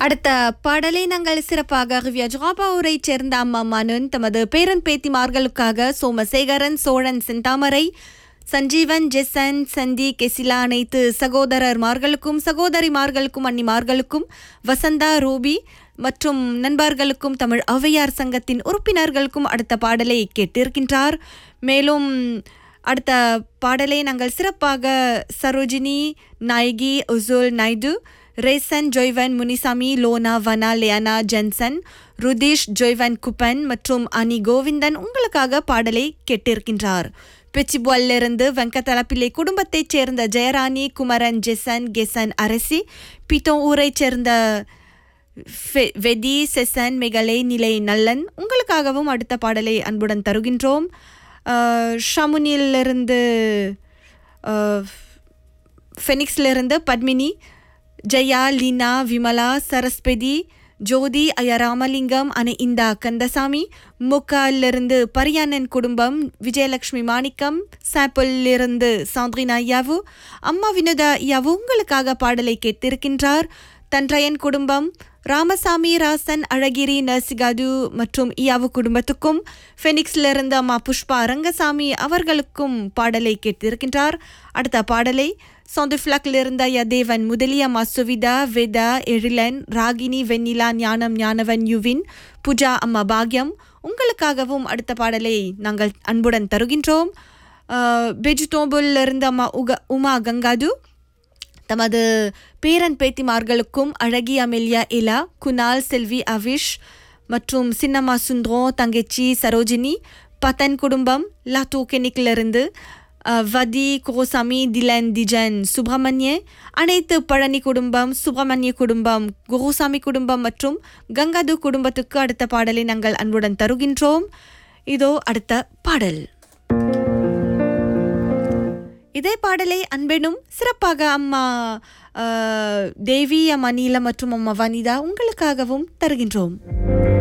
அடுத்த பாடலை நாங்கள் சிறப்பாக வியஜாபாவூரை சேர்ந்த அம்மா மனுன் தமது பேரன் பேத்திமார்களுக்காக சோமசேகரன் சோழன் செந்தாமரை சஞ்சீவன் ஜெசன் சந்தி கெசிலா அனைத்து சகோதரர்மார்களுக்கும் சகோதரிமார்களுக்கும் அன்னிமார்களுக்கும் வசந்தா ரூபி மற்றும் நண்பர்களுக்கும் தமிழ் ஔவையார் சங்கத்தின் உறுப்பினர்களுக்கும் அடுத்த பாடலை கேட்டிருக்கின்றார் மேலும் அடுத்த பாடலை நாங்கள் சிறப்பாக சரோஜினி நாயகி உசுல் நாயுடு ரேசன் ஜொய்வன் முனிசாமி லோனா வனா லியானா ஜென்சன் ருதீஷ் ஜொய்வன் குப்பன் மற்றும் அனி கோவிந்தன் உங்களுக்காக பாடலை கேட்டிருக்கின்றார் பெச்சிபுவல்லிருந்து வெங்கதலப்பிள்ளை குடும்பத்தைச் சேர்ந்த ஜெயராணி குமரன் ஜெசன் கெசன் அரசி பிட்டோம் ஊரைச் சேர்ந்த ஃபெ- வெதி செசன் மிகலை நிலை நல்லன் உங்களுக்காகவும் அடுத்த பாடலை அன்புடன் தருகின்றோம் அஹ், ஷமுனிலிருந்து அஹ், ஃபெனிக்ஸ்லிருந்து பத்மினி ஜெயா லீனா விமலா சரஸ்வதி ஜோதி ஐயா ராமலிங்கம் அணை இந்தா கந்தசாமி முக்காலிருந்து பரியானன் குடும்பம் விஜயலட்சுமி மாணிக்கம் சாப்பிளிருந்து சாந்திரினா ஐயாவு அம்மா வினோதா ஐயாவு உங்களுக்காக பாடலை கேட்டிருக்கின்றார் தன்றையன் குடும்பம் ராமசாமி ராசன் அழகிரி நர்சிகாது மற்றும் இயாவு குடும்பத்துக்கும் ஃபெனிக்ஸ்லிருந்து அம்மா புஷ்பா ரங்கசாமி அவர்களுக்கும் பாடலை கேட்டிருக்கின்றார் அடுத்த பாடலை சொந்துஃப்ளக்கில் இருந்த யதேவன் முதலிய அம்மா சுவிதா வேதா எழிலன் ராகினி வெண்ணிலா ஞானம் ஞானவன் யுவின் புஜா அம்மா பாக்யம் உங்களுக்காகவும் அடுத்த பாடலை நாங்கள் அன்புடன் தருகின்றோம் பெஜ்டோபுல் இருந்த அம்மா உக உமா கங்காது தமது பேரன் பேத்திமார்களுக்கும் அழகி அமெலியா இலா குணால் செல்வி அவிஷ் மற்றும் சின்னம்மா சுந்தரோ தங்கச்சி சரோஜினி பத்தன் குடும்பம் லாட்டோ கெனிக்கிலிருந்து அஹ், வதி குரோசாமி திலன் திஜன் சுப்பிரமணிய அனைத்து பழனி குடும்பம் சுப்பிரமணிய குடும்பம் குருசாமி குடும்பம் மற்றும் கங்காது குடும்பத்துக்கு அடுத்த பாடலை நாங்கள் அன்புடன் தருகின்றோம் இதோ அடுத்த பாடல் இதே பாடலை அன்பெனும் சிறப்பாக அம்மா அஹ், தேவி அம்மா நீலம் மற்றும் அம்மா வனிதா உங்களுக்காகவும் தருகின்றோம்